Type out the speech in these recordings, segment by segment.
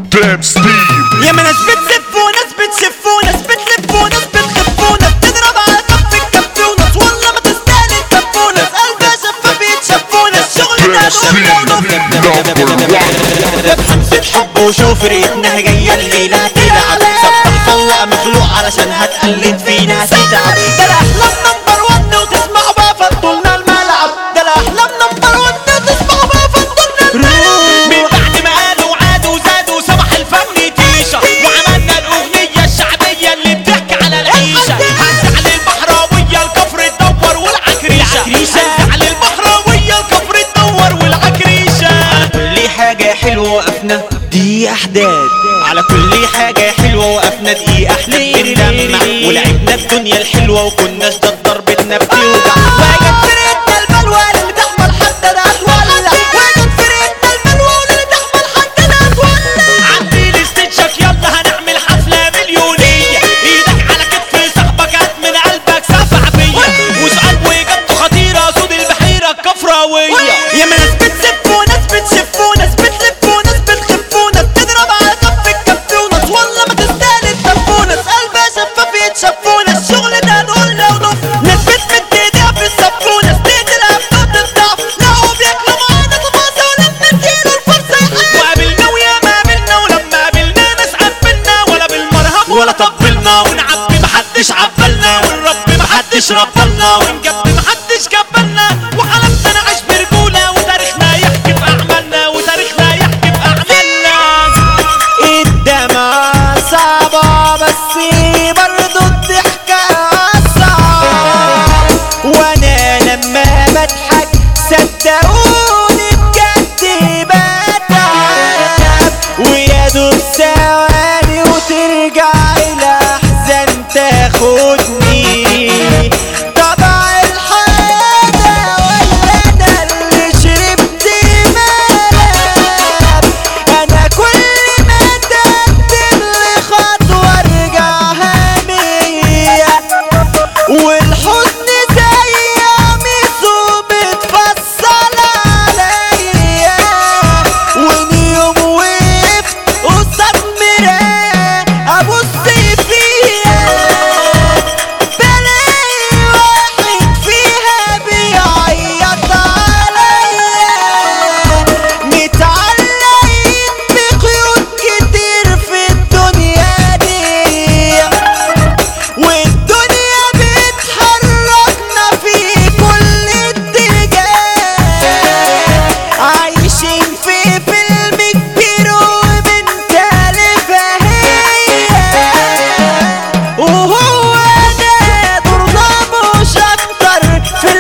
تراب ستيف يا ما ناس بتسف وناس بتشف وناس بتلف وناس بتخف وناس بتضرب على كف الكف وناس والله ما تستاهل الكف وناس قلبها شفاف يتشف وناس شغل تراب ده ستيف نمبر 1 بحمسة حب وشوف ريتنا جاية الليلة تلعب سبح فوق مخلوق علشان هتقلد فينا تتعب ده الأحلام نمبر ون وتسمعوا بقى فضلنا الملعب ده الأحلام نمبر ون وتسمعوا بقى فضلنا الملعب من بعد ما قالوا عادوا زادوا صباح الفن تيشة وعملنا الأغنية الشعبية اللي بتحكي على العيشة هنزعل البحراوية الكفر تدور والعكريشة هنزعل البحراوية الكفر تدور والعكريشة كل حاجة حلوة وقفنا دي أحداث على كل حاجة حلوة وقفنا دي أحداث بندمع ولعبنا الدنيا الحلوة وكناش ده ضربتنا بتوجع وجت فرقتنا البلوى اللي تحمل حتى ده هتولع وجت فرقتنا البلوى اللي تحمل حتى ده هتولع عدي لاستيتشك يلا هنعمل حفلة مليونية ايدك على كتف صاحبك هات من قلبك سفع فيا وسؤال وإجابته خطيرة سود البحيرة الكفراوية يا ما ناس بتسف وناس بتشف وناس بتلف وناس بتخف وناس تضرب على كف الكف وناس والله ما تستاهل التف وناس قلبها شفاف يتشف وناس شغل ده نقول له ونف ناس بتمد ايديها في الصف وناس تقتلها في نقطة الضعف لا هو بياكلوا معانا تفاصيل ولما اديله الفرصة يحل وقابلنا ويا ما قابلنا ولما قابلنا ناس قبلنا ولا بالمرهم ولا طبلنا ونعبي محدش عبلنا والرب محدش ربلنا ونجب محدش جبلنا وحلمنا نعيش برجولة وتاريخنا يحكي بأعمالنا وتاريخنا يحكي بأعمالنا الدمع صعبة بس برضو الضحكة صعب وانا لما بضحك صدقوني بجد بتعب ويا دوب ثواني وترجع الاحزان تاخدني طبع الحياة ده ولا انا اللي شربت ملعب انا كل ما تقدم لي خطوة ارجعها مية والحزن زي قميصه بتفصل عليا وان يوم وقفت قصاد مراية ابص فيها بلاقي واحد فيها بيعيط عليا متعلقين بقيود كتير في الدنيا دي والدنيا بتحركنا في كل اتجاه عايشين في فيلم كبير وبنتالفها هي وهو ده دورنا مش اكتر في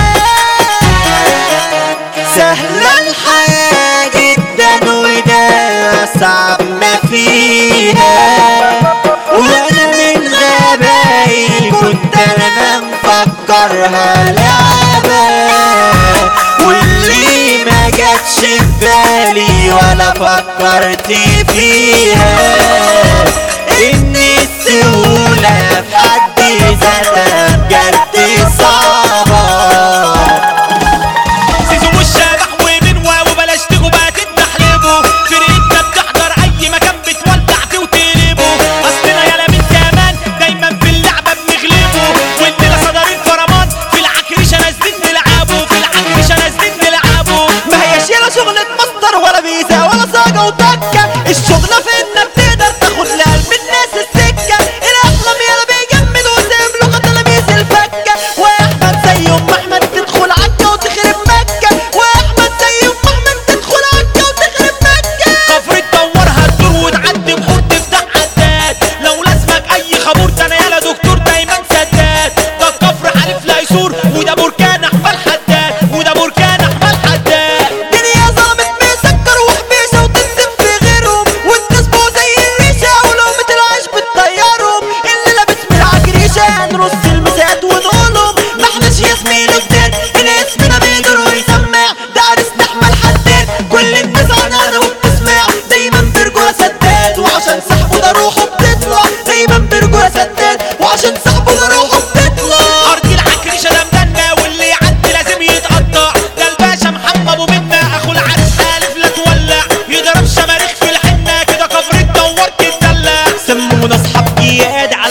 الحياة سهلة الحياة جدا وده أصعب ما فيها وانا من غباي كنت انا مفكرها لعبة واللي ما جاتش في بالي ولا فكرت فيها ان السهولة في حد ذاتها بجد صعبة سيزو والشبح ومنوا وبلاش تجوا بقى تتدحلبوا فرقتنا بتحضر اي مكان بتولع فيه وتقلبوا اصلنا يالا من زمان دايما في اللعبه بنغلبوا والليله صدر الفرمان في العكرشه نازلين نلعبوا في العكرشه نازلين نلعبوا ما هيش يلا شغلة مصدر ولا بيزا ولا صاجة وتكة الشغلة في انك تقدر تاخد لقلب الناس السكة الاحلام يلا بيجمد وسيب له تلاميذ الفكة واحمد زي ام احمد تدخل عكة وتخرب مكة واحمد زي ام احمد تدخل عكة وتخرب مكة كفر تدورها تدور وتعدي بحور تفتح عداد لو لازمك اي خبور ده انا يالا دكتور دايما سداد ده الكفر عارف لا يسور وده بركان احمل حداد وده بركان احمل حداد دنيا ظلمت مسكر وحبيشة وتنزف في غيرهم والناس بقوا زي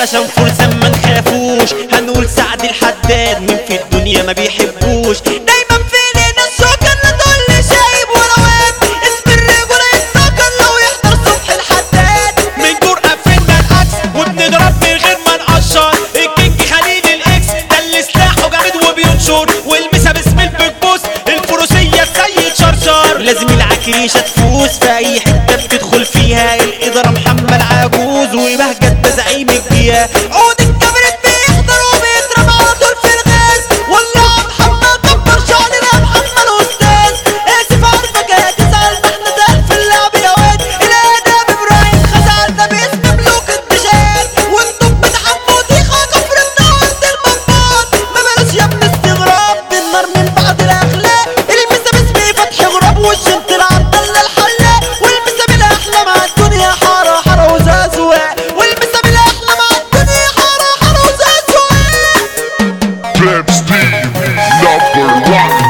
عشان فرسان ما نخافوش هنقول سعد الحداد مين في الدنيا ما بيحبوش دايما فين الناس شوكة اللي تقول لي شايب ولا واد اسم الرجولة يتسكر لو يحضر صبح الحداد من دور قفلنا العكس وبنضرب من غير ما نقشر الكينج خليل الاكس ده اللي سلاحه جامد وبينشر والمسا باسم البيج بوس الفروسيه السيد شرشر لازم العكريشه تفوز في اي حته بتدخل فيها الاداره محمد عجوز وبهجت بزعيم الجياه عود الكبريت بيحضر وبيضرب على طول في الغاز والله محمد كبر شعرنا محمد استاذ اسف عارفك هتزعل ما احنا ده في اللعب يا واد الادب ابراهيم خزعل ده باسم ملوك الدجال وانتم بتحبوا ديخة كفر عند المنبات ما بلاش يا ابن استغراب بالنار من بعد الاخلاق المسا باسمي فتحي غراب والشنت العبد الله الحلاق والمسا بالاحلى مع الدنيا حاره حاره وزازوة والمسا بالاحلى مع الدنيا حاره حاره وزازوة Pimp Steve, number one.